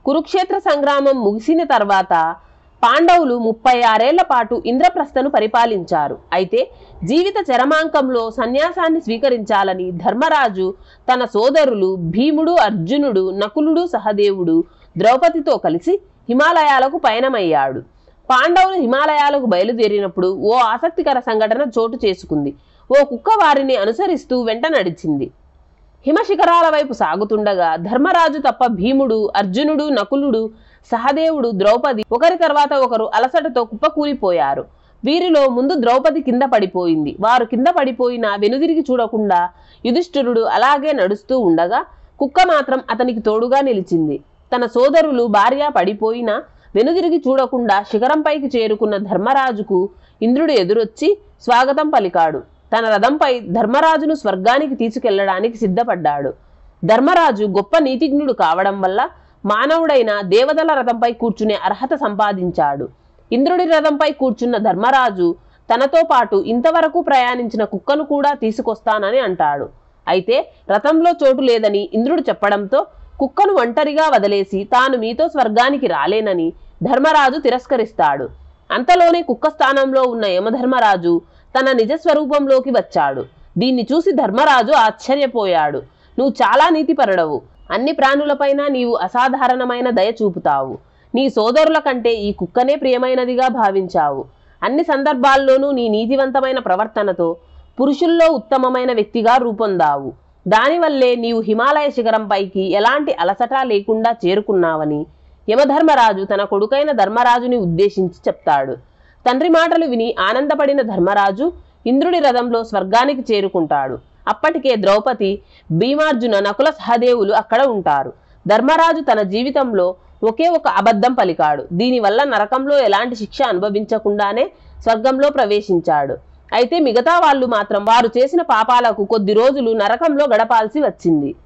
కురుక్షేత్ర సంగ్రామం ముగిసిన తర్వాత పాండవులు ముప్పై ఆరేళ్ల పాటు ఇంద్రప్రస్థను పరిపాలించారు అయితే జీవిత చరమాంకంలో సన్యాసాన్ని స్వీకరించాలని ధర్మరాజు తన సోదరులు భీముడు అర్జునుడు నకులుడు సహదేవుడు ద్రౌపదితో కలిసి హిమాలయాలకు పయనమయ్యాడు పాండవులు హిమాలయాలకు బయలుదేరినప్పుడు ఓ ఆసక్తికర సంఘటన చోటు చేసుకుంది ఓ కుక్క వారిని అనుసరిస్తూ వెంట నడిచింది హిమశిఖరాల వైపు సాగుతుండగా ధర్మరాజు తప్ప భీముడు అర్జునుడు నకులుడు సహదేవుడు ద్రౌపది ఒకరి తర్వాత ఒకరు అలసటతో కుప్పకూలిపోయారు వీరిలో ముందు ద్రౌపది కింద పడిపోయింది వారు కింద పడిపోయినా వెనుదిరిగి చూడకుండా యుధిష్ఠిరుడు అలాగే నడుస్తూ ఉండగా కుక్క మాత్రం అతనికి తోడుగా నిలిచింది తన సోదరులు భార్య పడిపోయినా వెనుదిరిగి చూడకుండా శిఖరంపైకి చేరుకున్న ధర్మరాజుకు ఇంద్రుడు ఎదురొచ్చి స్వాగతం పలికాడు తన రథంపై ధర్మరాజును స్వర్గానికి తీసుకెళ్లడానికి సిద్ధపడ్డాడు ధర్మరాజు గొప్ప నీతిజ్ఞుడు కావడం వల్ల మానవుడైన దేవతల రథంపై కూర్చునే అర్హత సంపాదించాడు ఇంద్రుడి రథంపై కూర్చున్న ధర్మరాజు తనతో పాటు ఇంతవరకు ప్రయాణించిన కుక్కను కూడా తీసుకొస్తానని అంటాడు అయితే రథంలో చోటు లేదని ఇంద్రుడు చెప్పడంతో కుక్కను ఒంటరిగా వదిలేసి తాను మీతో స్వర్గానికి రాలేనని ధర్మరాజు తిరస్కరిస్తాడు అంతలోనే కుక్క స్థానంలో ఉన్న యమధర్మరాజు తన నిజ స్వరూపంలోకి వచ్చాడు దీన్ని చూసి ధర్మరాజు ఆశ్చర్యపోయాడు నువ్వు చాలా నీతిపరుడవు అన్ని ప్రాణులపైన నీవు అసాధారణమైన దయ చూపుతావు నీ సోదరుల కంటే ఈ కుక్కనే ప్రియమైనదిగా భావించావు అన్ని సందర్భాల్లోనూ నీ నీతివంతమైన ప్రవర్తనతో పురుషుల్లో ఉత్తమమైన వ్యక్తిగా రూపొందావు దానివల్లే నీవు హిమాలయ శిఖరంపైకి ఎలాంటి అలసట లేకుండా చేరుకున్నావని యమధర్మరాజు తన కొడుకైన ధర్మరాజుని ఉద్దేశించి చెప్తాడు తండ్రి మాటలు విని ఆనందపడిన ధర్మరాజు ఇంద్రుడి రథంలో స్వర్గానికి చేరుకుంటాడు అప్పటికే ద్రౌపది భీమార్జున నకుల సహదేవులు అక్కడ ఉంటారు ధర్మరాజు తన జీవితంలో ఒకే ఒక అబద్ధం పలికాడు దీనివల్ల నరకంలో ఎలాంటి శిక్ష అనుభవించకుండానే స్వర్గంలో ప్రవేశించాడు అయితే మిగతా వాళ్ళు మాత్రం వారు చేసిన పాపాలకు కొద్ది రోజులు నరకంలో గడపాల్సి వచ్చింది